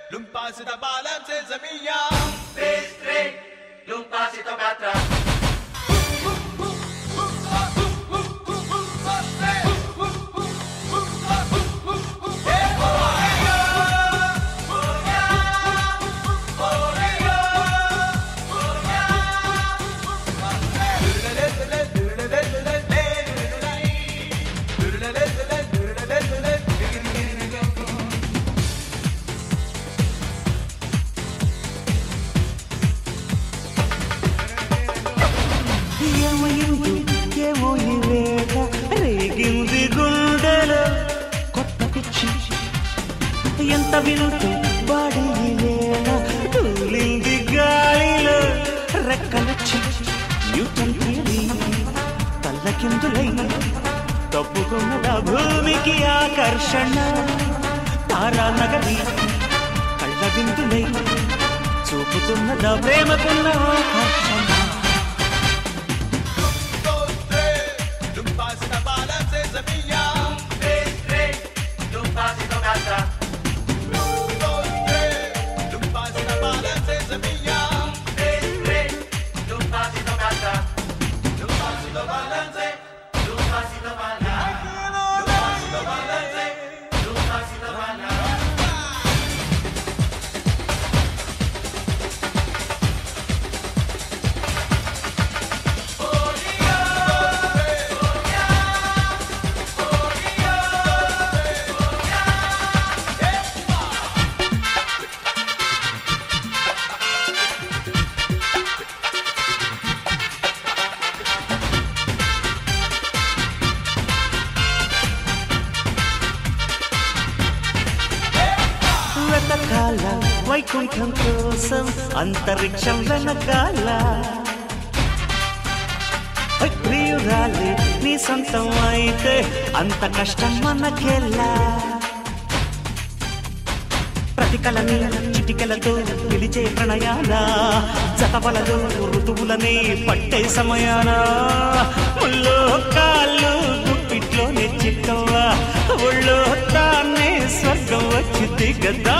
L'umpasi da balam senza mia ఏమయింది ఏమో ఈ వేళ రేగింది గుండెలో కొత్త పిచ్చి ఎంత వింటూ బాడి ఈ వేళ తూలింది గాలిలో రెక్కలొచ్చి న్యూటన్ థియరీ తల్లకిందులై తప్పుకున్నదా భూమికి ఆకర్షణ తారా నగరి కళ్ళ విందులై చూపుతున్నదా ప్రేమకున్న ఆకర్షణ L'umpasi da balam senza mia L'umpasi da balam senza mia L'umpasi da balam L'umpasi da balam L'umpasi da balam వెనకాల వైకుంఠం కోసం అంతరిక్షం వెనకాల ఓయ్ ప్రియురాలి నీ సొంతం అయితే అంత కష్టం మనకెలా ప్రతికలని చిటికలతో పిలిచే ప్రణయాల జతవలతో ఋతువులనే పట్టే సమయాన ముల్లో కాళ్ళు గుప్పిట్లోనే చిక్కవ్వా ఒళ్ళో తానే స్వర్గం వచ్చి దిగదా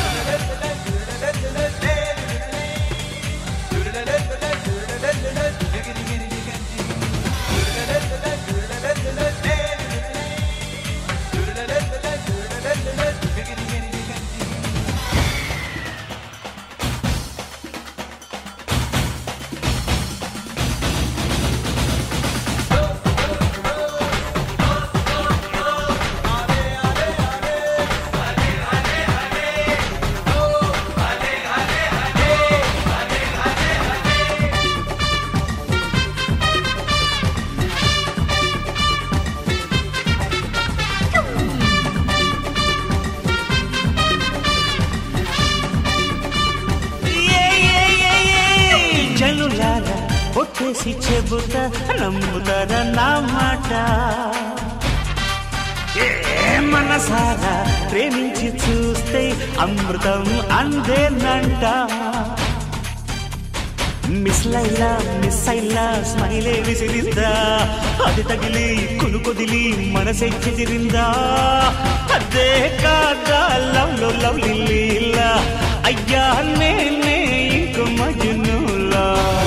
ఏ, ఏ, ఏ, ఏ, జనులారా ఒట్టేసి చెబుతా నమ్ముతారా నా మాట ఏ మనసారా ప్రేమించి చూస్తే అమృతం అందేనంట మిస్ లైలా మిస్ అయిలా స్మైలే విసిరిందా అది తగిలి కునుకొదిలి మనసే చెదిరిందా అదే కాదా లవ్ లో లవ్ లీలా అయ్యా నేనే ఇంక మజునులా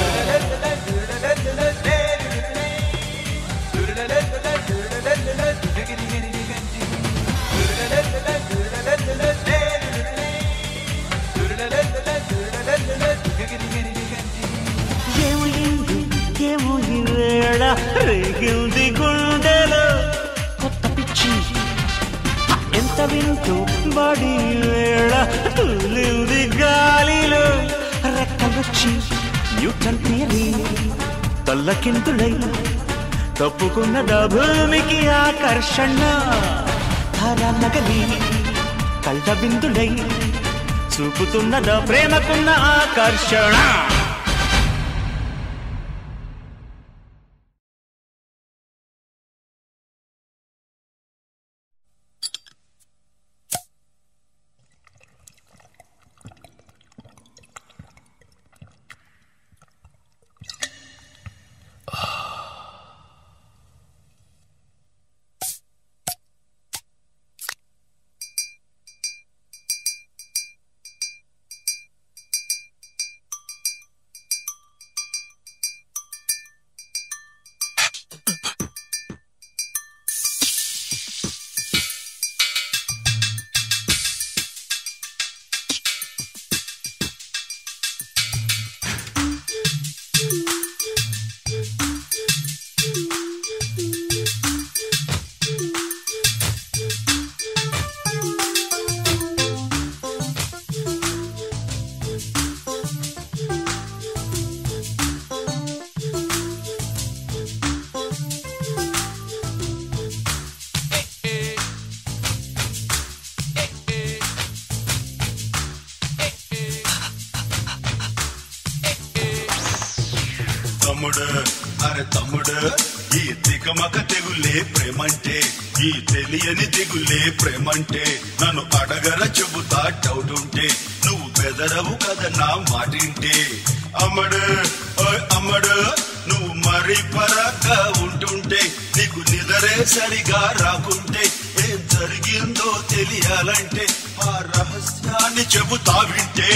ఏమైంది ఏమో ఈ వేళ రేగింది గుండెలో కొత్త పిచ్చి ఎంత వింటూ బడి వేళ తూలింది గాలిలో రెక్కలొచ్చి న్యూటన్ థియరీ తల్లకింతులై తప్పుకున్నదా భూమికి ఆకర్షణ ధారా నగలి కళ్ళ బిందులై చూపుతున్నదా ప్రేమకున్న ఆకర్షణ ఈ తికమక తెగులే ప్రేమంటే ఈ తెలియని దిగులే ప్రేమంటే నన్ను అడగర చెబుతా డౌట్ ఉంటే నువ్వు బెదరవు కదా నా మాటింటే అమ్మడు ఓయ్ అమ్మడు నువ్వు మరి పరగ్గా ఉంటుంటే నీకు నిదరే సరిగా రాకుంటే ఏం జరిగిందో తెలియాలంటే ఆ రహస్యాన్ని చెబుతా వింటే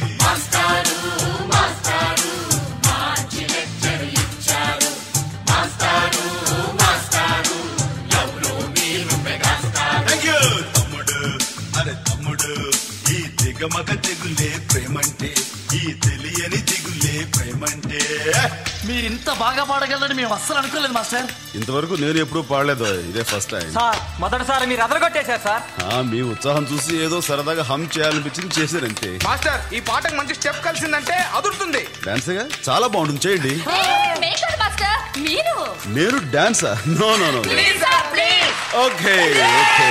Thank you, తమ్ముడు అరే తమ్ముడు ఈ దిగమగ తెగులే ప్రేమంటే ఈ తెలియని దిగులే ప్రేమంటే మీరు ఇంత బాగా పాడగలరని మేము అస్సలు అనుకోలేదు మాస్టర్ ఇంతవరకు నేను ఎప్పుడూ పాడలేదు ఇదే ఫస్ట్ టైం సార్ మొదటిసారి మీరు అదరగొట్టేశారు సార్ ఆ, మీ ఉత్సాహం చూసి ఏదో సరదాగా హమ్ చేయాలనిపించింది చేశారంతే మాస్టర్ ఈ పాటకు మంచి స్టెప్ కలిసిందంటే అదురుతుంది డాన్స్గా చాలా బాగుంటుంది చేయండి మేకర్ మాస్టర్ మీరు నేను డాన్సా no no no okay okay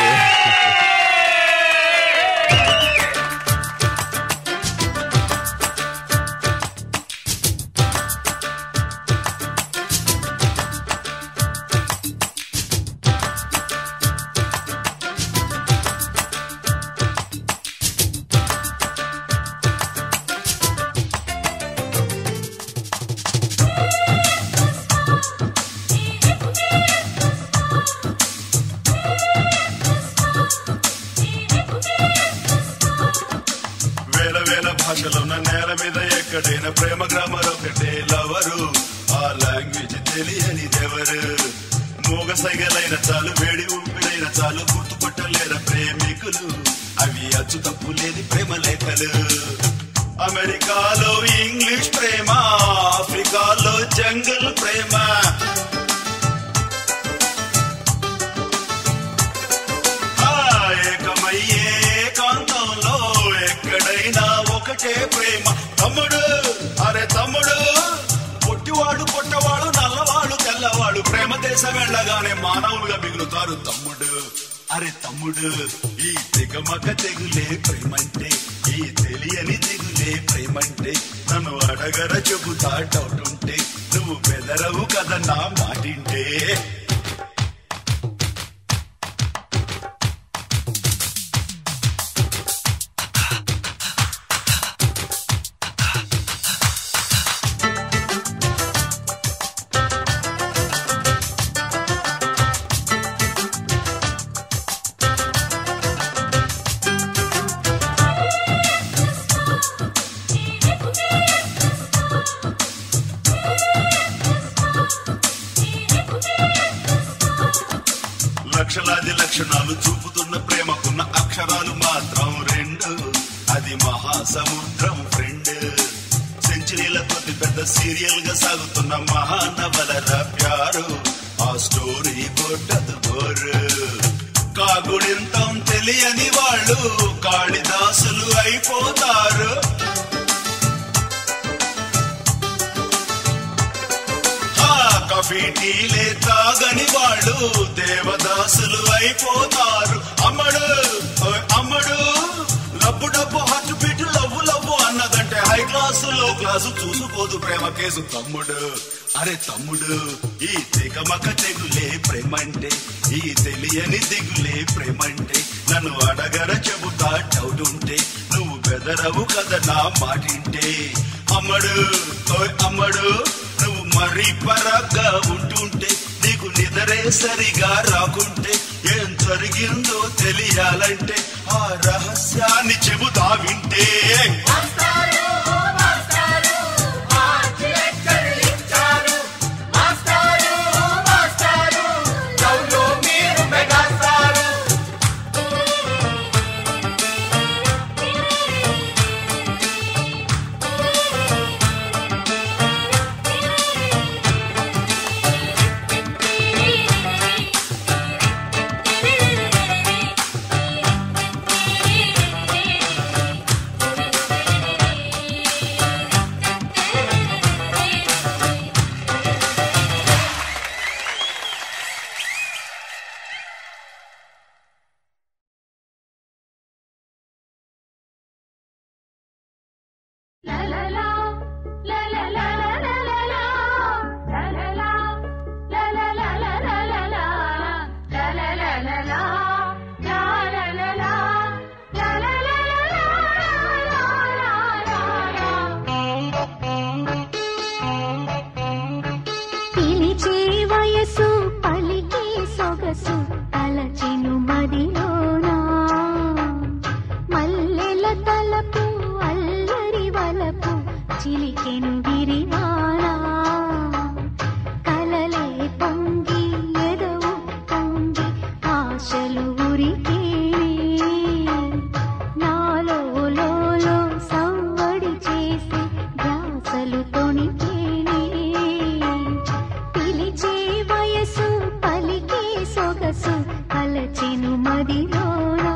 వేల వేల భాషలున్న నేల మీద ఎక్కడైనా ప్రేమ గ్రామర్ ఒకటే లవరు ఆ లాంగ్వేజ్ తెలియని ఎవరు మూగ సైగలైన చాలు వేడి ఊపిరైన చాలు గుర్తుపట్టలేని ప్రేమికులు అవి అచ్చు తప్పు లేని ప్రేమ లేఖలు అమెరికాలో ఇంగ్లీష్ ప్రేమ ఆఫ్రికాలో జంగల్ ప్రేమ ఆ ఏకమయ్యే కాంతంలో ఎక్కడైనా ఒకటే ప్రేమ తమ్ముడు అరే తమ్ముడు పొట్టివాడు పొట్టవాడు నల్లవాడు తెల్లవాడు ప్రేమ దేశం వెళ్ళగానే మానవులుగా మిగులుతారు తమ్ముడు అరే తమ్ముడు ఈ తెగమగ తెగులే ప్రేమంటే ఈ తెలియని దిగులే ప్రేమంటే నన్ను అడగర చెబుతా డౌట్ ఉంటే నువ్వు బెదరవు కదా నా మాటింటే లక్షలాది లక్షణాలు చూపుతున్న ప్రేమకున్న అక్షరాలు మాత్రం రెండు అది మహాసముద్రం ఫ్రెండ్ సెంచరీల కొద్ది పెద్ద సీరియల్ గా సాగుతున్న మహానవల ప్యారు ఆ స్టోరీ కొట్టదు బోరు కాగుడింతం తెలియని వాళ్ళు కాళిదాసులు అయిపోతారు ఆ కాఫీ టీలే తాగని వాళ్ళు దేవదాసులు అయిపోతారు అమ్మడు ఓయ్ అమ్మడు లబ్బు డబ్బు హార్ట్ బీట్ లవ్వు లవ్వు అన్నదంటే హై క్లాసు లో క్లాసు చూసుకోదు ప్రేమ కేసు తమ్ముడు అరే తమ్ముడు ఈ తెగమక తెగులే ప్రేమంటే ఈ తెలియని దిగులే ప్రేమంటే నన్ను అడగర చెబుతా డౌట్ ఉంటే నువ్వు బెదరవు కదా నా మాటింటే అమ్మడు ఓయ్ అమ్మడు నువ్వు మరీ పరాగ్గా ఉంటుంటే నీకు నిదరే సరిగా రాకుంటే ఏం జరిగిందో తెలియాలంటే ఆ రహస్యాన్ని చెబుతా వింటే La la la, la la la la la la, la la la, విరివానా కలలే పొంగి ఎదవు పొంగి ఆశలు ఉరికేనే నాలో లోలో సవ్వడి చేసి ధ్యాసలు తొణికేనే పిలిచే వయసు పలికే సొగసు కలచెను మదిలోనా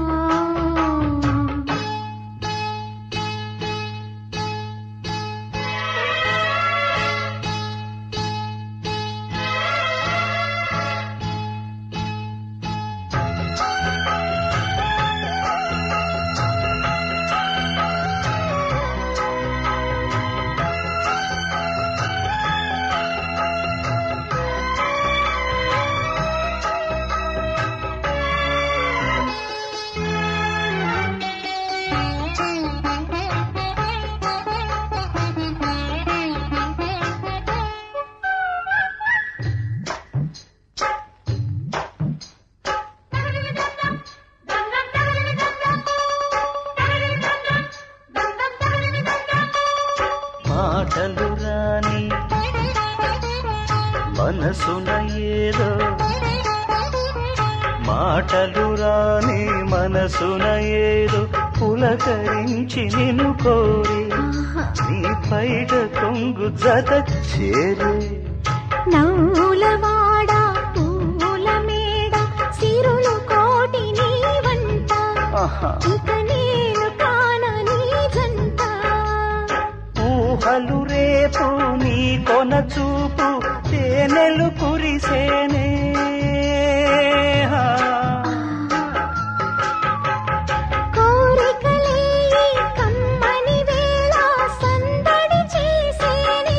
మాటలు రాని మనసున ఏదో మాటలు రాని మనసున ఏదో పులకరించి నిన్ను కోరి నీ బయట కొంగు జత చేరే నవ్వులవాడ పూల మేడ సిరులు కోటి నీ వంట ఆహా. ఇక నేను కాన నీ జంట ఊహలు రేపు నీ కొన చూపు తేనెలు కురిసేనే కోరికలే ఈ కమ్మని వేళ సందడి చేసేనే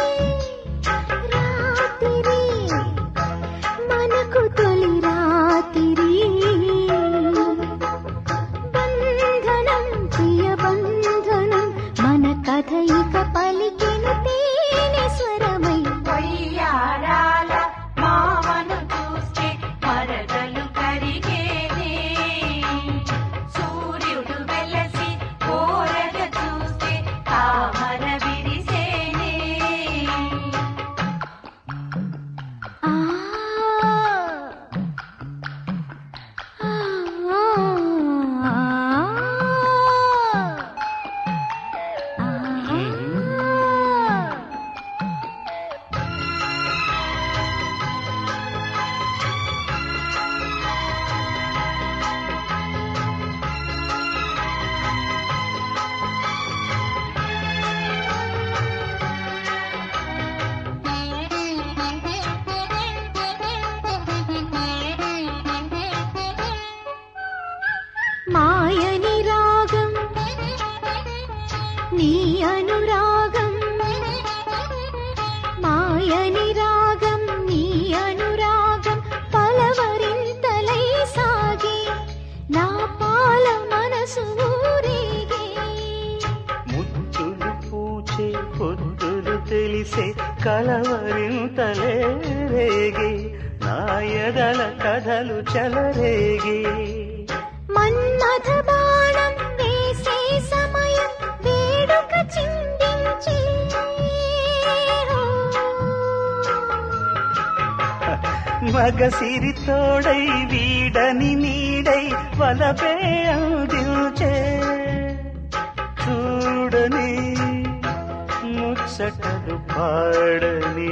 రాత్రి మనకు తొలి రాత్రి బంధనం ప్రియ బంధనం మన కథ ఇక పలికెను తేనె స్వరమై వయ్యారాల మామను చూస్తే మరదలు కరిగేనే సూర్యుడు వెలసి కోరగ చూస్తే తామర విరిసేనే ఆ మాయని రాగం నీ అనురాగం మాయని రాగం నీ అనురాగం పలవరింతలై సాగి నా పాల మనసు ఊరేగే ముద్దులు పూచే పొద్దులు తెలిసే కలవరింతలే రేగి నా ఎదల కథలు చెలరేగి మన్మథ బాణం వేసే సమయం వేడుక చిందించే మగ సిరి తోడై వీడని నీడై వలపే అందించే చూడని ముచ్చటలు పాడని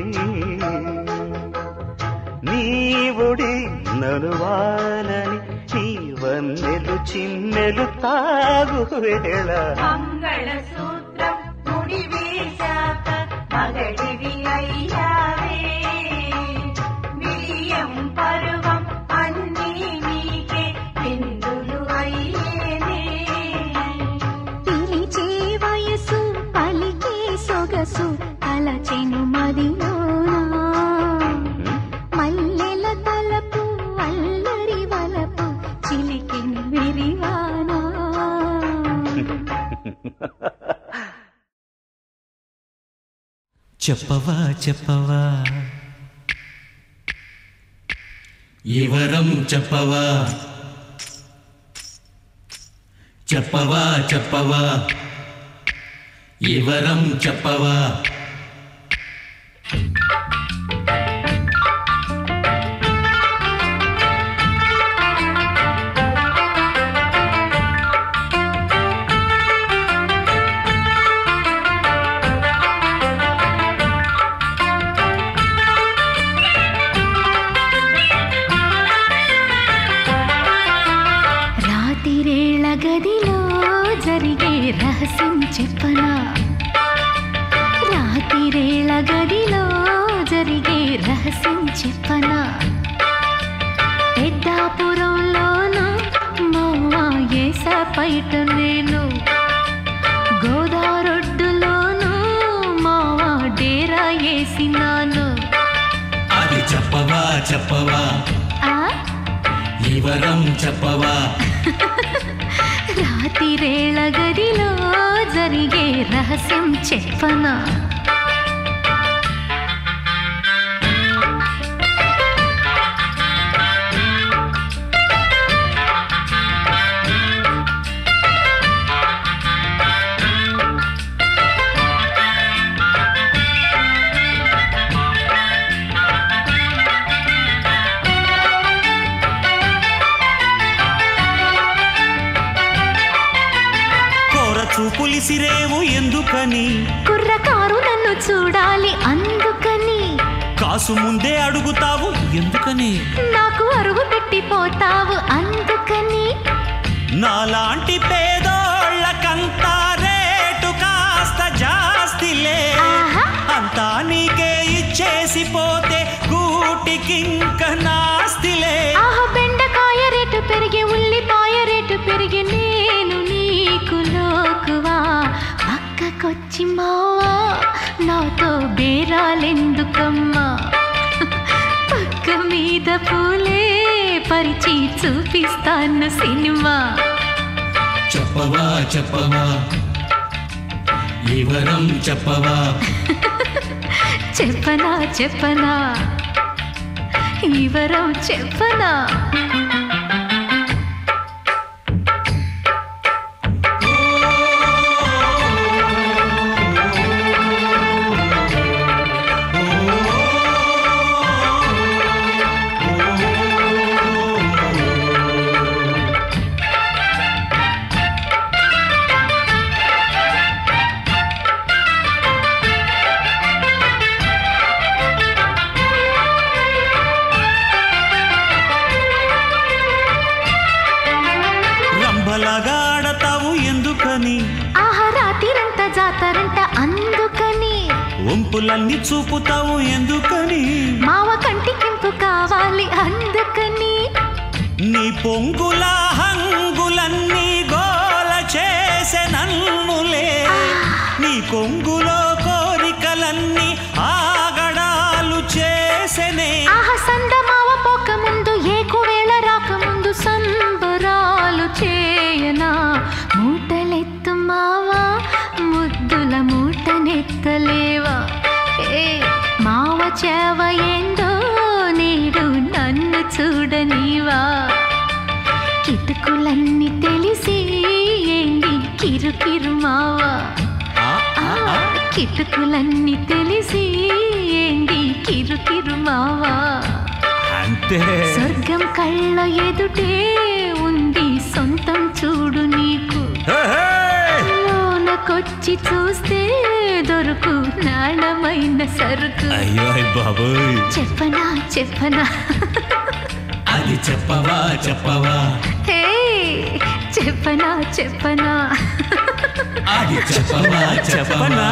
నీవుడి ననువాలని నీ వన్నెలు చిన్నెలు తాగు వేళ మంగళ సూత్రం ముడి వేశాక మగడివి అయ్యావే విలియం పర్వం అన్నీ నీకే విందులు అయ్యేనే పిలిచే వయసు పలికే సొగసు కలచెను మదిలోనా మల్లెల తలపు అల్లరి వలపు చిలికిన విరివానా చెప్పవా చెప్పవా వివరం చెప్పవా చెప్పవా చెప్పవా వివరం చెప్పవా పైట నేను గోదారొడ్డులోను మావా డేరా వేసినాను అది చెప్పవా చెప్పవా ఆ వివరం చెప్పవా రాతిరేళ గదిలో జరిగే రహస్యం చెప్పనా కోర చూపులిసిరేవు ఎందుకని కుర్రకారు నన్ను చూడాలి అందుకని కాసు ముందే అడుగుతావు ఎందుకని నాకు అరువు పెట్టిపోతావు అందుకని నాలాంటి పేదోళ్ళకంతా రేటు కాస్త జాస్తిలే ఆహా. అంతా నీకే ఇచ్చేసి పోతే కూటికింక నాస్తిలే ఆహ బెండకాయ రేటు పెరిగి ఉల్లిపాయ రేటు పెరిగి నేను నీకు లోకువా పక్కకొచ్చి మావా నాతో బేరాలెందుకమ్మా పక్క మీద పూలే పరిచి చూపిస్తాను సినిమా చెప్పవా చెప్పవా వివరం చెప్పవా చెప్పనా చెప్పనా వివరం చెప్పనా రంభలాగా ఆడతావు ఎందుకని ఆహ రాత్రిరంత జాతరంట అందుకని వంపులన్నీ చూపుతావు ఎందుకని మావ కంటికింపు కావాలి అందుకని నీ పొంగుల హంగులన్నీ గోల చేసే నన్నులే నీ కొంగులో కోరికలన్నీ ఆగడాలు చేసెనే ఆహ సంద మావ పోక ముందు ఏకువేళ రాకముందు సంబరాలు చేయనా మూటలెత్తు మావా ముద్దుల మూటనెత్తలేవా ఏ మావ చేవ ఏందో నేడు నన్ను చూడనివా కిటుకులన్నీ తెలిసి ఏంది కిరుకిరు మావా ఆ, ఆ, ఆ. కిటుకులన్నీ తెలిసి ఏంది కిరుకిరు మావా అంతే స్వర్గం కళ్ళ ఎదుటే ఉంది సొంతం చూడు నీకు హే, హే. లోనకొచ్చి చూస్తే దొరుకు నాణమైన సరుకు అయ్యో అయ్ బాబోయ్ చెప్పనా చెప్పనా అది చెప్పవా చెప్పవా హే చెప్పనా చెప్పనా అది చెప్పవా చెప్పనా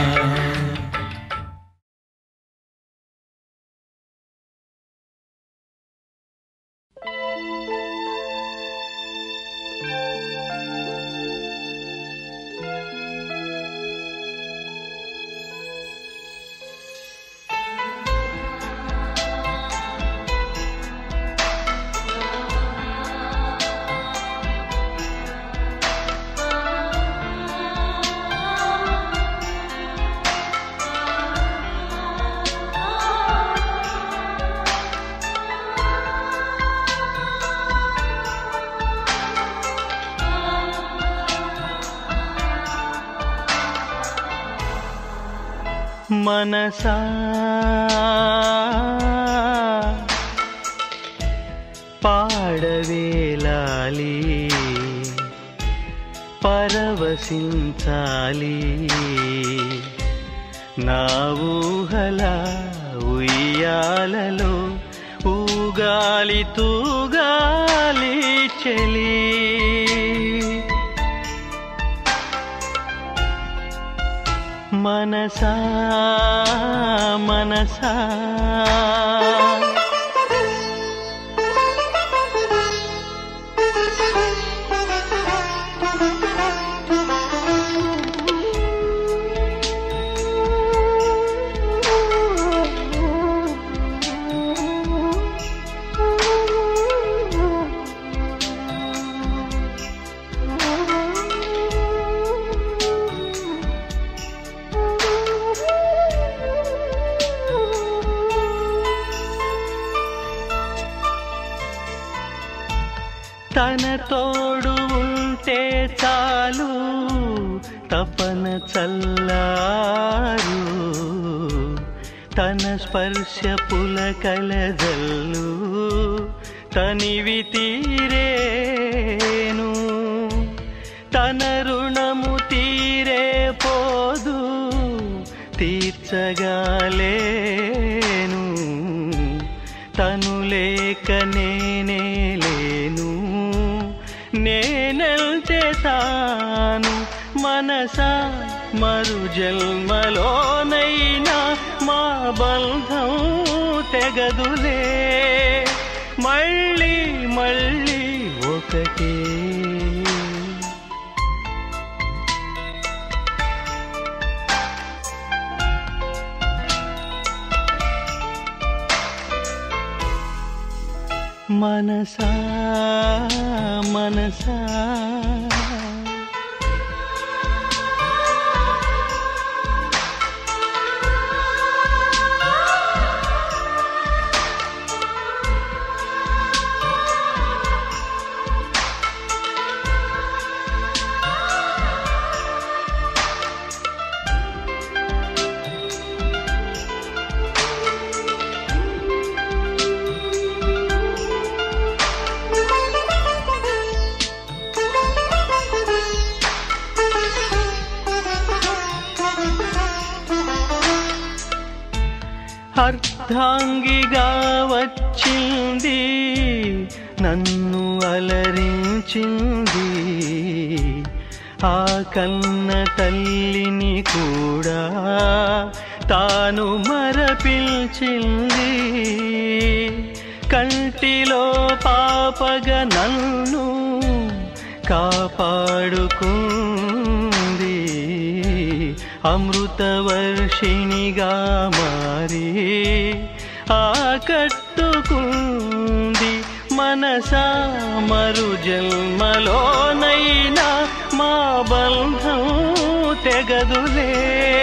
మనసా పాడవేలాలి పరవశించాలి నా ఊహల ఉయ్యాలలో ఊగాలి తూగాలి చెలి మనసా మనసా తన తోడు ఉంటే చాలు తపన చల్లారు తన స్పర్శ పులకలదల్లు తనివి తీరేను తన రుణము తీరే పోదు తీర్చగాలేను తను లేక నేనే లేను నేనెల్తే తాను మనసా మరు జన్మలోనైనా మా బంధం తెగదులే మళ్ళీ మళ్ళీ ఒకటే మనసా మనసా అర్ధాంగిగా వచ్చింది నన్ను అలరించింది ఆ కన్న తల్లిని కూడా తాను మరపిల్చింది కంటిలో పాపగా నన్ను కాపాడుకుంది అమృతవర్షిణిగా మారి ఆకట్టుకుంది మనసా మరు జన్మలోనైనా మా బంధం తెగదులే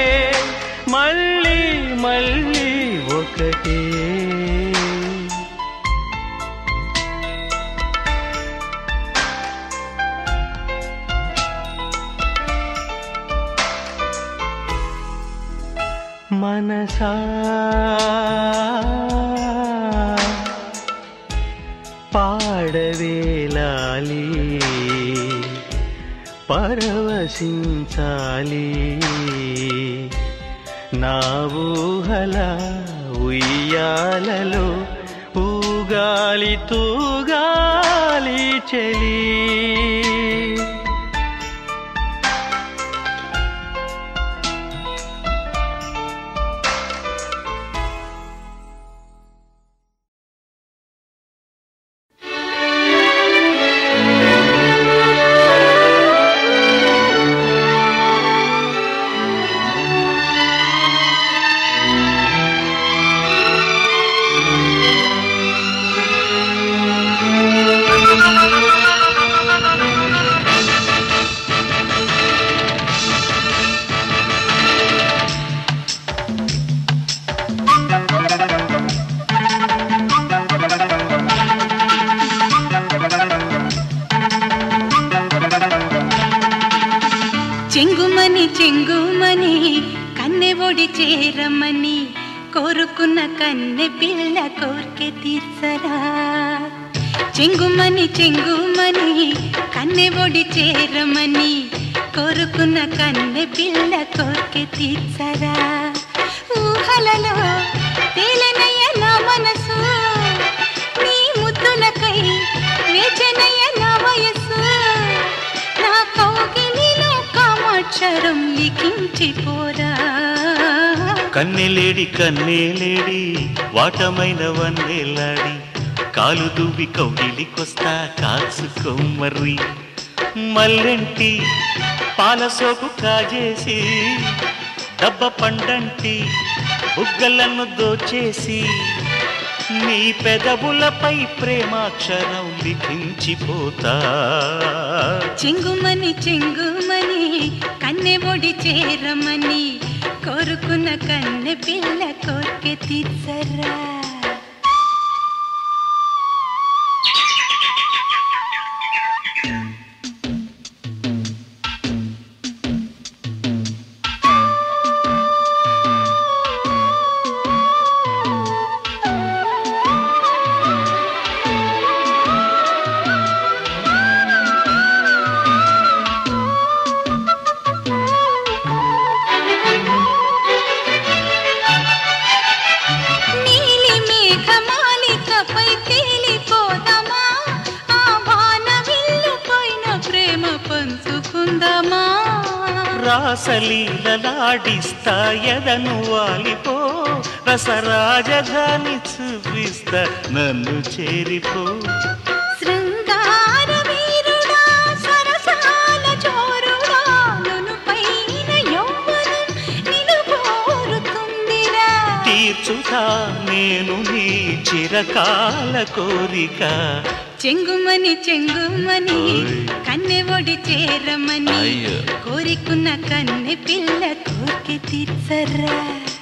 మళ్ళీ మళ్ళీ ఒకటే మనసా పాడవేలాలి పరవశించాలి నా ఊహల ఉయ్యాలలో ఊగాలి తూగాలి చెలి చెంగుమని చెంగుమని కన్నె ఒడి చేరమని కోరుకున్న కన్నె పిల్ల కోర్కె తీర్చరా చెంగుమని చెంగుమని కన్నె ఒడి చేరమని కోరుకున్న కన్నె పిల్ల కోర్కె తీర్చరా ఊహలలో తేలనయ్య నా మనసు నీ ముద్దులకై వేచనయ్య నా వయసు నా కౌగిలిలో కామాక్షరం లిఖించిపోరా కన్నెలేడి కన్నెలేడి వాటమైన వన్నెలాడి కాలు దువ్వి కౌగిలికొస్తా కాచుకోమర్రి మల్లెంటి పాలసోకు కాజేసి దబ్బ పండంటి బుగ్గలను దోచేసి నీ పెదవులపై ప్రేమాక్షరం లిఖించిపోతా చెంగుమని చెంగుమని కన్నె ఒడి చేరమని కోరుకున్న కన్నె పిల్ల కోర్కె తీర్చరా పంచుకుందామా రాసలీలలాడిస్తా ఎదను వాలిపో రసరాజధాని చూపిస్తా నన్ను చేరిపో శృంగార వీరుడా సరసాల చోరుడా నును పైన యౌవనం నిన్ను కోరుతుందిరా తీర్చుతా నేను నీ చిరకాల కోరిక చెంగుమని చెంగుమని కన్నె ఒడి చేరమని అయ్యో. కోరికున్న కన్నె పిల్ల కోరిక తీర్చరా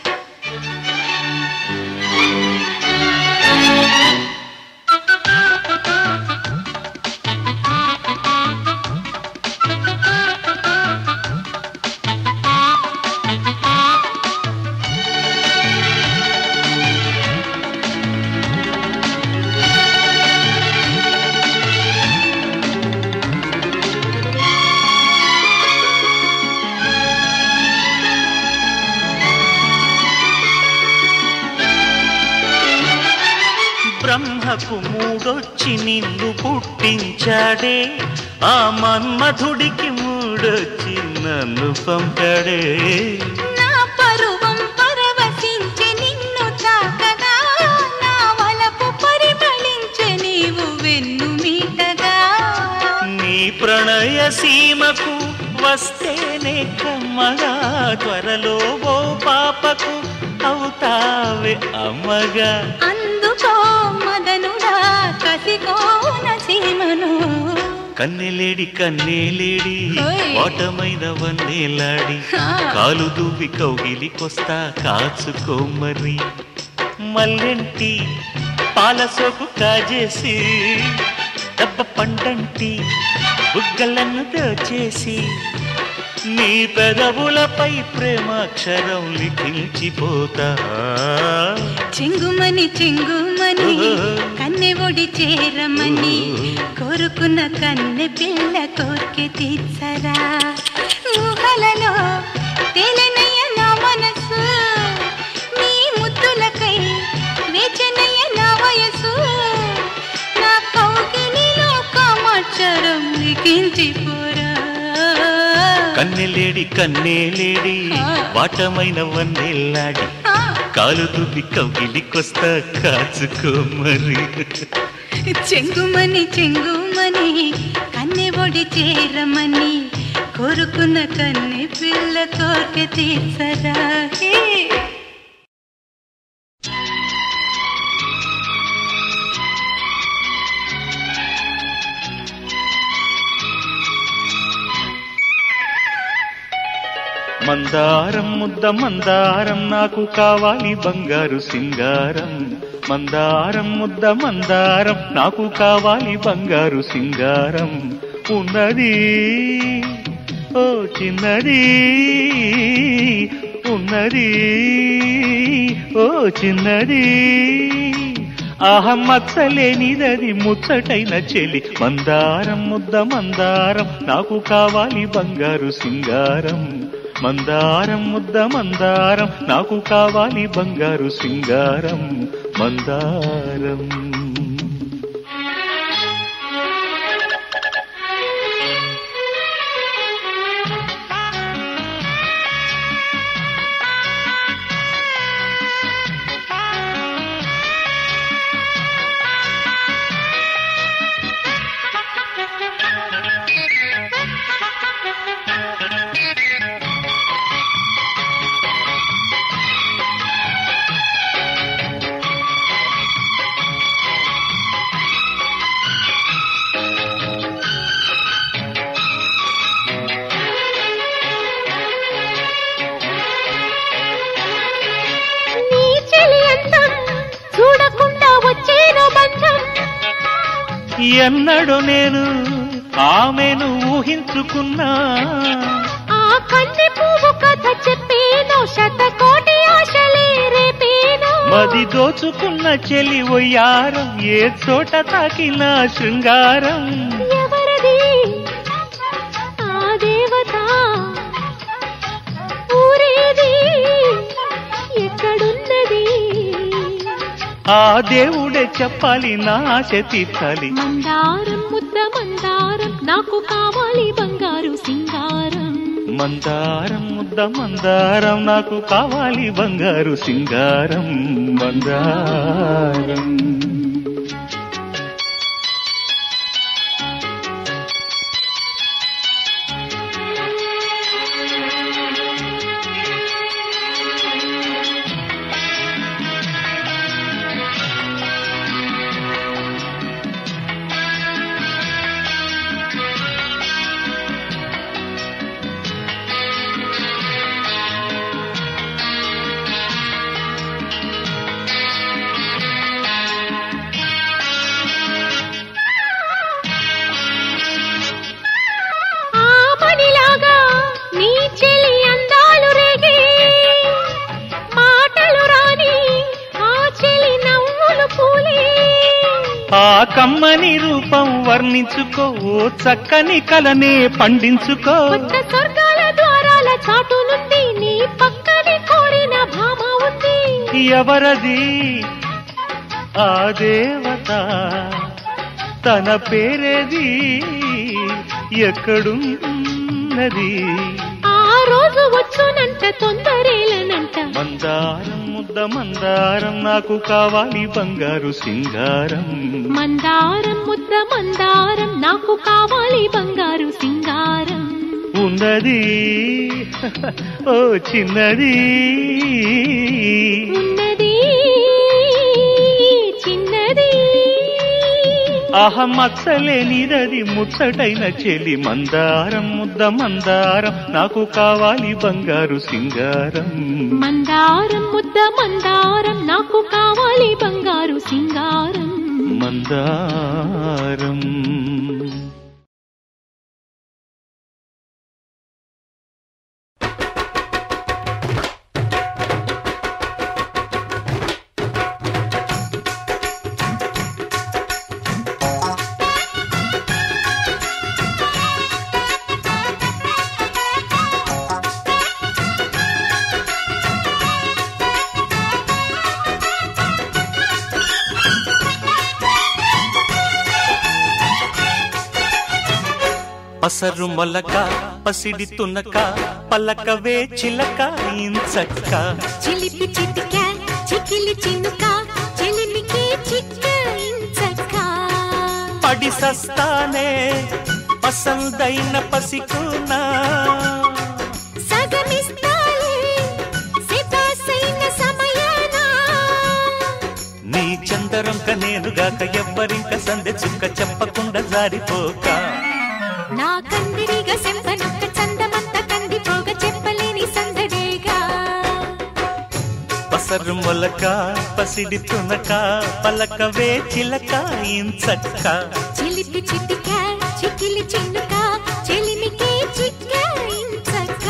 బ్రహ్మకు మూడొచ్చి నిన్ను పుట్టించాడే ఆ మన్మధుడికి మూడొచ్చి నన్ను పంపాడే నా పరువం పరవశించి నిన్ను తాకగా నా వలపు పరిమళించే నీవు వెన్ను మీటగా నీ ప్రణయ సీమకు వస్తేనే కమ్మగా త్వరలో ఓ పాపకు అవుతావే అమ్మగా అందుకో మదనుడా కసికోన సీమను కన్నెలేడి కన్నెలేడి ఓయ్. ఓటమైన వన్నేలాడి ఆ. కాలు దువ్వి కౌగిలికొస్తా కాచుకోమరి మల్లెంటి పాలసోకు కాజేసి దెబ్బ పండంటి బుగ్గలను దోచేసి నీ పెదవులపై ప్రేమాక్షరం లిఖించిపోతా చెంగుమని చెంగుమని కన్నె ఒడి చేరమని కోరుకున్న కన్నె పిల్ల కోరిక తీర్చరా ఊహలలో తేలినయ్య నా మనసు నీ ముద్దులకై వేచనయ్య నా వయసు నా కౌగిలిలో కామాక్షరం లిఖించిపోరా కన్నెలేడి కన్నెలేడి వాటమైన వన్నెల్లాడి కాలు దువ్వి కౌగిలికొస్తా కాచుకోమరి చెంగుమని చెంగుమని కన్నె ఒడి చేరమని కోరుకున్న కన్నె పిల్ల కోరిక తీర్చరా హే. మందారం ముద్ద మందారం నాకు కావాలి బంగారు సింగారం మందారం ముద్ద మందారం నాకు కావాలి బంగారు సింగారం ఉన్నది ఓ చిన్నది ఉన్నది ఓ చిన్నది ఆహం మచ్చలేనిదది ముచ్చటైన చెలి మందారం ముద్ద మందారం నాకు కావాలి బంగారు సింగారం మందారం ముద్ద మందారం నాకు కావాలి బంగారు సింగారం మందారం నీ చెలి అందం చూడకుండా వచ్చేనో బంధం ఎన్నడు నేను ఆమెను ఊహించుకున్నా ఆ కన్నె పువ్వు కథ చెప్పేనో శతకోటి ఆశలే రేపేనో మది దోచుకున్న చెలి ఒయ్యారం ఏ చోట తాకిన శృంగారం ఎవరది ఆ దేవత ఊరేది ఎక్కడున్నది ఆ దేవుడే చెప్పాలి నా ఆశ తీర్చాలి మందారం ముద్ద మందారం నాకు కావాలి బంగారు మందారం ముద్ద మందారం నాకు కావాలి బంగారు సింగారం మందారం ఆ మణిలాగా నీ చెలి అందాలు రేగే మాటలు రాని ఆ చెలి నవ్వులు పూలే ఆ కమ్మని రూపం వర్ణించుకో ఓ చక్కని కలనే పండించుకో కొత్త స్వర్గాల ద్వారాల చాటు నుండి నీ పక్కని కోరిన భామ ఉంది ఎవరది ఆ దేవత తన పేరేది ఎక్కడున్నది ఆ రోజు వచ్చునంట తొందరేలనంట మందారం ముద్ద మందారం నాకు కావాలి బంగారు సింగారం మందారం ముద్ద మందారం నాకు కావాలి బంగారు సింగారం ఉన్నది ఓ చిన్నది ఉన్నది చిన్నది అహం అచ్చలేనిదది ముచ్చటైన చెలి మందారం ముద్ద మందారం నాకు కావాలి బంగారు సింగారం మందారం ముద్ద మందారం నాకు కావాలి బంగారు సింగారం మందారం పసరు మొలక పసిడి తునక పలకవే చిలక ఇంచక్క చిలిపి చిటిక చికిలి చినుక చెలిమికి చిక్క ఇంచక్క పడి సస్తానే పసందైన పసికునా సగమిస్తాలే సితాసైన సమయాన నీ చందరంక నేనుగాక ఎవ్వరింక సందె చుక్క చెప్పకుండా జారిపోక నా కందిరిగ సెంపనొక్క చందమంత కందిపోగ చెప్పలేని సందడేగా పసరు మొలక పసిడి తునక పలకవే చిలక ఇంచక్క చిలిపి చిటిక చికిలి చిన్నుక చెలిమికి చిక్క ఇంచక్క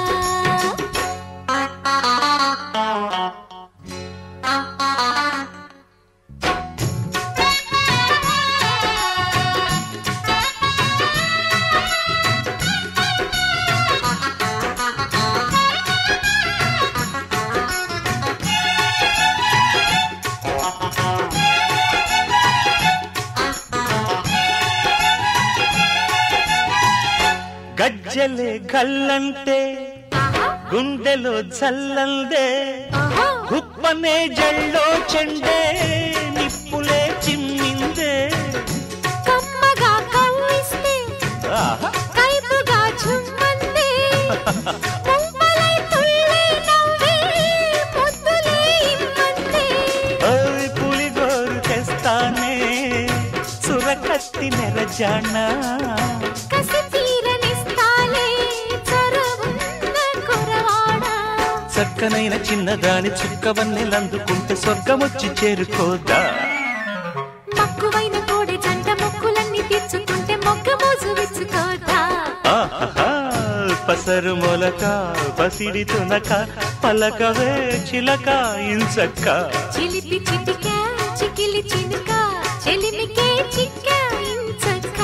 గజ్జలే గల్లంటే గుండెలో జల్లందే గుప్పనే జల్లో చెండే నిప్పులే చిమ్మిందే కమ్మగా కవ్విస్తే ఆహా కైపుగా చుమ్మందే ముంపలై తుళ్ళే నవ్వే ముద్దులే ఇమ్మందే ఓయ్ పులిగోరు తెస్తానే సురకత్తి నెరజాణ కసి తీరనిస్తాలే చొరవున్న కురవాడా చక్కనైన చిన్నదాని చుక్కవన్నెలందుకుంటే స్వర్గమొచ్చి చేరుకోదా మక్కువైన కోడి జంట మొక్కులన్నీ తీర్చుకుంటే మొగ్గ మోజు విచ్చుకోదా ఆహాహా, పసరు మొలక పసిడి తునక పలకవే చిలక ఇంచక్క చిలిపి చిటిక చికిలి చినుక చెలిమికే చిక్క ఇంచక్క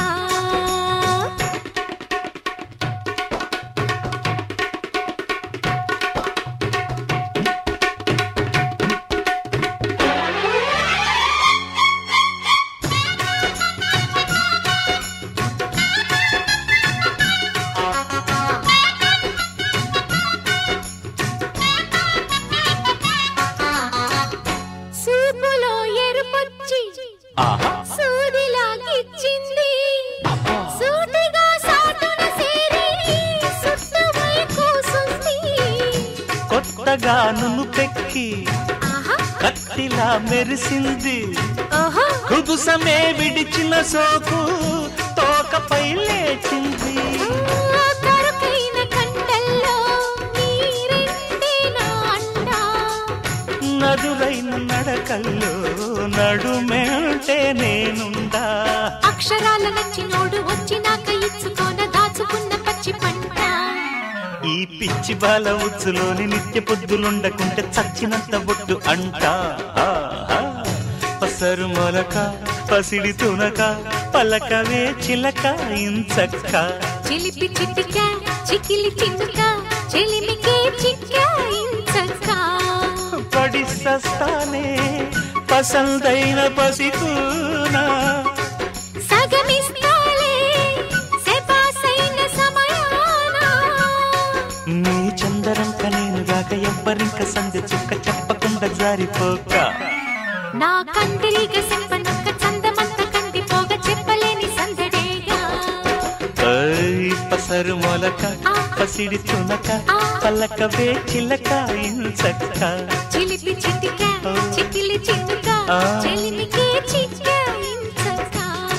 కొత్తగా నున్ను పెక్కి కత్తిలా మెరిసింది కుదుసమే విడిచిన సోకు తోకపై లేచింది కరుకైన కండల్లో నీరెండే నా అండా నదురైన నడకల్లో నడుమేంటే నేనుండా అక్షరాల నచ్చినోడు వచ్చినాక ఇచ్చుకోన దాచుకున్న పచ్చి పంట ఈ పిచ్చి బాల ఉచ్చులోని నిత్య పొద్దులుండకుంటే చచ్చినంత బొట్టు అంట ఆహా. పసరు మొలక పసిడి తునక పలకవే చిలక ఇంచక్క చిలిపి చిటిక చికిలి చిన్నుక చెలిమికే చిక్క ఇంచక్క పడి సస్తానే పసందైన పసికూనా సగమిస్తాలే సెపాసైన సమయాన నీ చందరంక నేనుగాక ఎవ్వరింక సంధి చుక్క చెప్పకుండా జారిపోక నా కందిరిగ సెప్పనొక్క చందమంత కందిపోగ చెప్పలేని సందడేగా ఐ పసరు మొలక పసిడి తునక పలకవే చిలక ఇంచక్క చిలిపి చిటిక చికిలి చిన్నుక ఆ. చెలిమికే చిక్క ఇంచక్క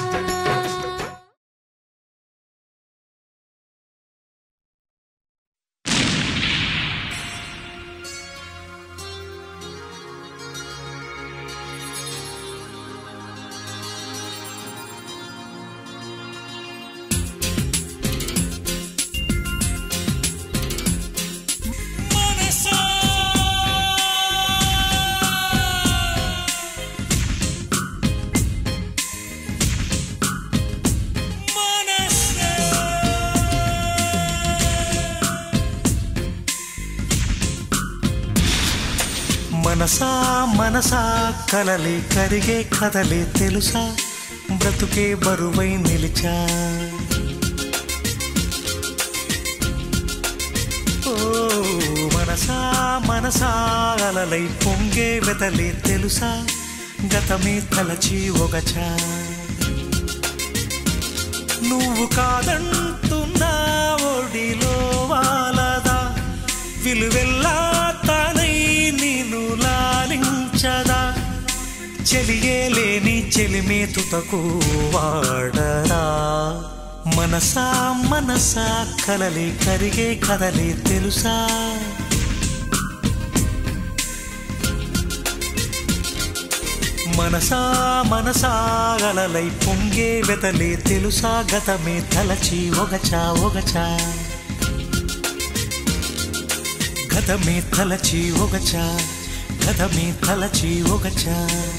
మనసా మనసా కలలే కరిగే కదలే తెలుసా బ్రతుకే బరువై నిలిచా ఓ మనసా మనసా అలలై పొంగే వెదలే తెలుసా గతమే తలచి ఒకచా నువ్వు కాదంటున్నా ఒడిలో వాలదా విలువెల్లా తానై నిన్ను లాలించదా చెలియే లేని చెలిమే తుతకు వాడరా మనసా మనసా కలలే కరిగే కదలే తెలుసా మనసా మనసా అలలై పొంగే వెతలే తెలుసా గతమే తలచి ఒకచా ఒకచా గతమే తలచి ఒకచా గతమే తలచి ఒకచా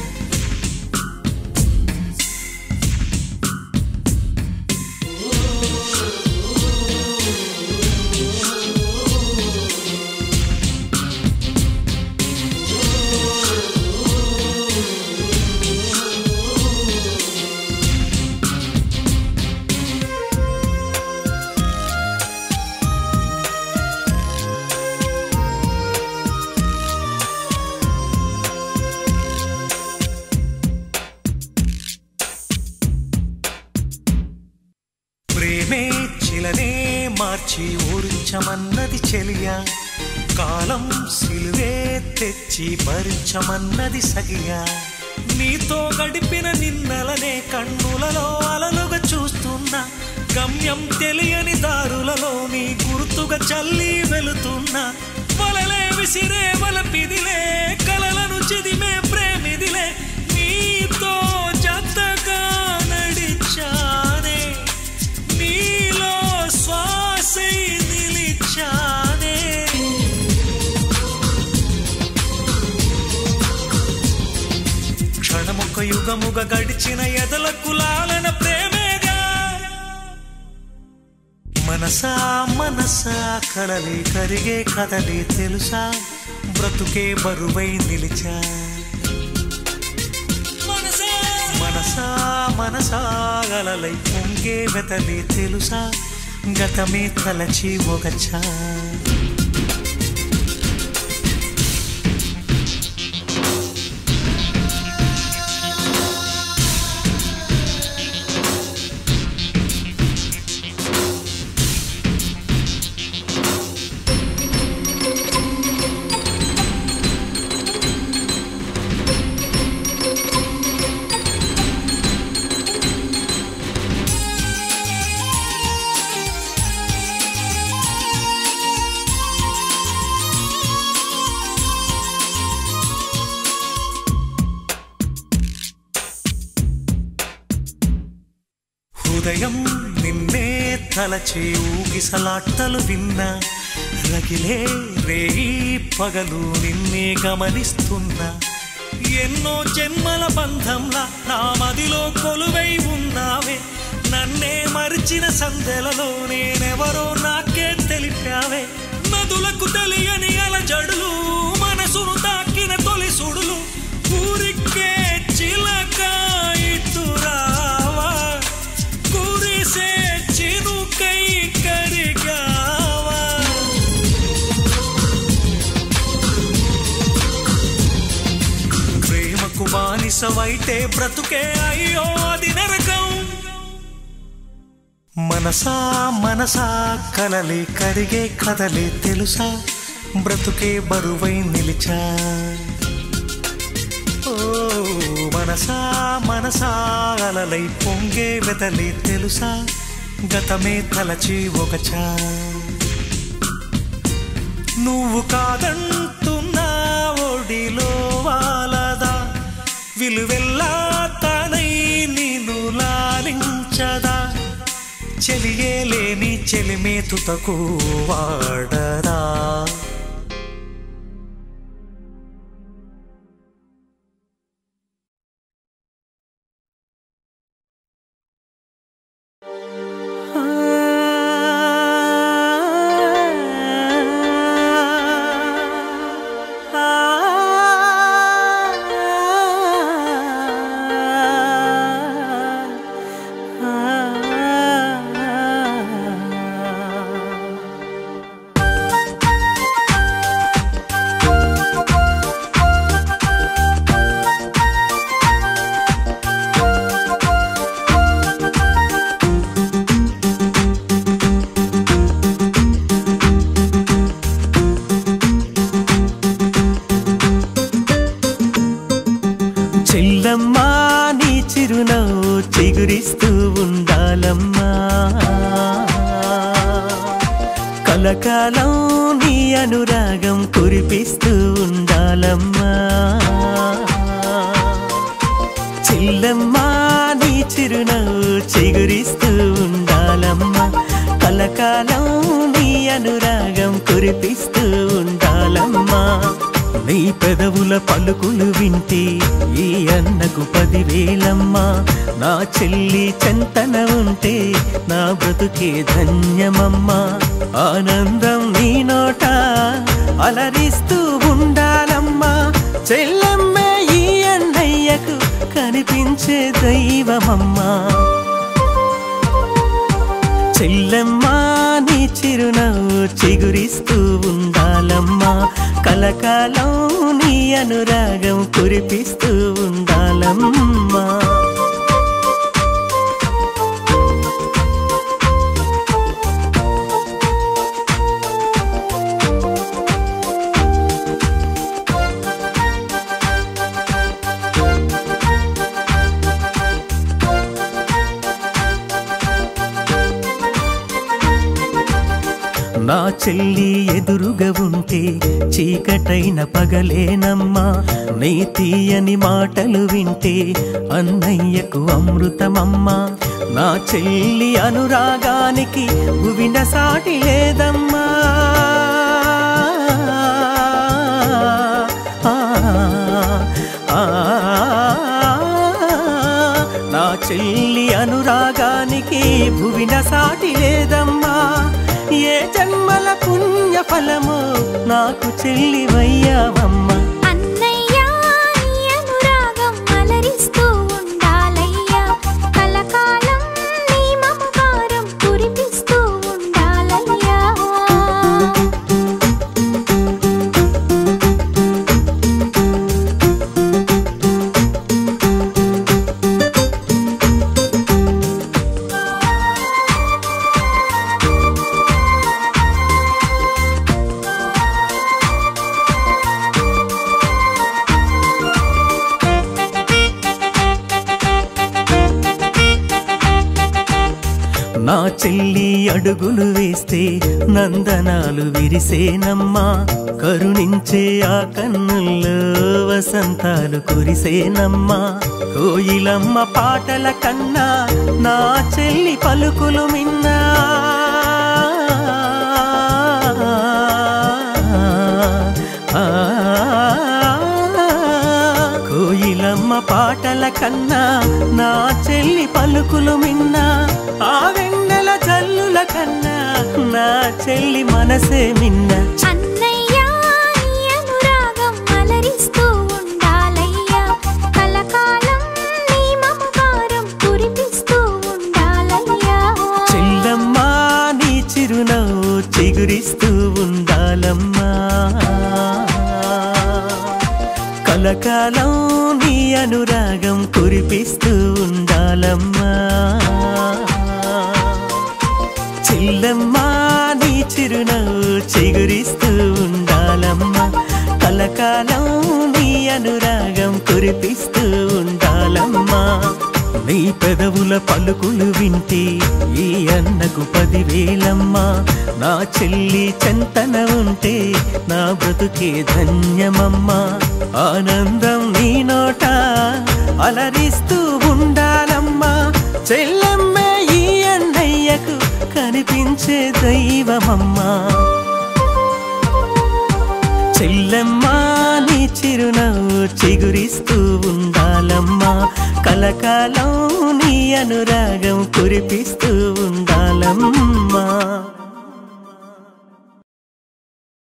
ప్రేమే చిలనే మార్చి ఊరించమన్నది చెలియా కాలం సిలువే తెచ్చి భరించమన్నది సగియా నీతో గడిపిన నిన్నలనే కన్నులలో అలలుగా చూస్తున్నా గమ్యం తెలియని దారులలో నీ గుర్తుగా చల్లి వెళుతున్నా వలలే విసిరే వలపిదిలే కలలను చిదిమే ప్రేమిదిలే నీతో జతగా నడిచానే నీలో శ్వాసై నిలిచానే క్షణముక యుగముగ గడిచిన ఎదల కులాలన ప్రేమేగా మనసా మనసా కలలే కరిగే కదలే తెలుసా బ్రతుకే బరువై నిలిచా మనసా మనసా గలలై పొంగే వెతలే తెలుసా గతమే తలచి ఒకచా హృదయం నిన్నే తలచే ఊగిసలాటలు విన్నా రగిలే రేయి పగలు నిన్నే గమనిస్తున్నా ఎన్నో జన్మల బంధంలా నా మదిలో కొలువై ఉన్నావే నన్నే మరిచిన సందెలలో నేనెవరో నాకే తెలిపావే నదులకు తెలియని అలజడులు మనసును తాకిన తొలి సుడులు ఊరికే చిలక ఇతురావా కురిసే చిరుకై కరిగావా ప్రేమకు బానిసవైతే బ్రతుకే అయ్యో అది నరకం మనసా మనసా కలలే కరిగే కదలే తెలుసా బ్రతుకే బరువై నిలిచా ఓ మనసా మనసా అలలై పొంగే వెదలే తెలుసా గతమే తలచి ఒకచా నువ్వు కాదంటున్నా ఒడిలో వాలదా విలువెల్లా తానై నిన్ను లాలించదా చెలియే లేని చెలిమే తుతకు వాడదా చెల్లమ్మా నీ చిరునవ్వు చిగురిస్తూ ఉండాలమ్మా కలకాలం నీ అనురాగం కురిపిస్తూ ఉండాలమ్మా చెల్లమ్మా నీ చిరునవ్వు చిగురిస్తూ ఉండాలమ్మా కలకాలం నీ అనురాగం కురిపిస్తూ ఉండాలమ్మా నీ పెదవుల పలుకులు వింటే ఈ అన్నకు పదివేలమ్మా నా చెల్లి చెంతన ఉంటే నా బ్రతుకే ధన్యమమ్మా ఆనందం నీ నోట అలరిస్తూ ఉండాలమ్మా చెల్లమ్మే ఈ అన్నయ్యకు కనిపించే దైవమమ్మా చెల్లెమ్మా నీ చిరునవ్వు చిగురిస్తూ ఉండాలమ్మా కలకాలం నీ అనురాగం కురిపిస్తూ ఉండాలమ్మా నా చెల్లి ఎదురుగా ఉంటే చీకటైన పగలేనమ్మా నీ తీయని మాటలు వింటే అన్నయ్యకు అమృతమమ్మా నా చెల్లి అనురాగానికి భువిన సాటి లేదమ్మా ఆ, ఆ, నా చెల్లి అనురాగానికి భువిన సాటి లేదమ్మా ఏ జన్మల పుణ్య ఫలము నాకు చెల్లివయ్యావమ్మా అన్నయ్యా నీ అనురాగం అలరిస్తూ ఉండాలయ్యా కలకాలం నీ మమకారం కురిపిస్తూ ఉండాలయ్యా నా చెల్లి అడుగులు వేస్తే నందనాలు విరిసేనమ్మా కరుణించే ఆ కన్నుల్లో వసంతాలు కురిసేనమ్మా కోయిలమ్మ పాటల కన్నా నా చెల్లి పలుకులు మిన్నా ఆ, కోయిలమ్మ పాటల కన్నా నా చెల్లి పలుకులు మిన్నా ఆ వెన్నెల జల్లుల కన్నా నా చెల్లి మనసే మిన్న అన్నయ్యా నీ అనురాగం అలరిస్తూ ఉండాలయ్యా కలకాలం నీ మమకారం కురిపిస్తూ ఉండాలయ్యా చెల్లమ్మా నీ చిరునవ్వు చిగురిస్తూ ఉండాలమ్మా కలకాలం నీ అనురాగం కురిపిస్తూ ఉండాలమ్మా చెల్లమ్మా నీ చిరునవ్వు చిగురిస్తూ ఉండాలమ్మా కలకాలం నీ అనురాగం కురిపిస్తూ ఉండాలమ్మా నీ పెదవుల పలుకులు వింటే ఈ అన్నకు పదివేలమ్మా నా చెల్లి చెంతన ఉంటే నా బ్రతుకే ధన్యమమ్మా ఆనందం నీ నోట అలరిస్తూ ఉండాలమ్మా చెల్లెమ్మే ఈ అన్నయ్యకు కనిపించే దైవమమ్మా చెల్లెమ్మా నీ చిరునవ్వు చిగురిస్తూ ఉండాలమ్మా కలకాలం నీ అనురాగం కురిపిస్తూ ఉండాలమ్మా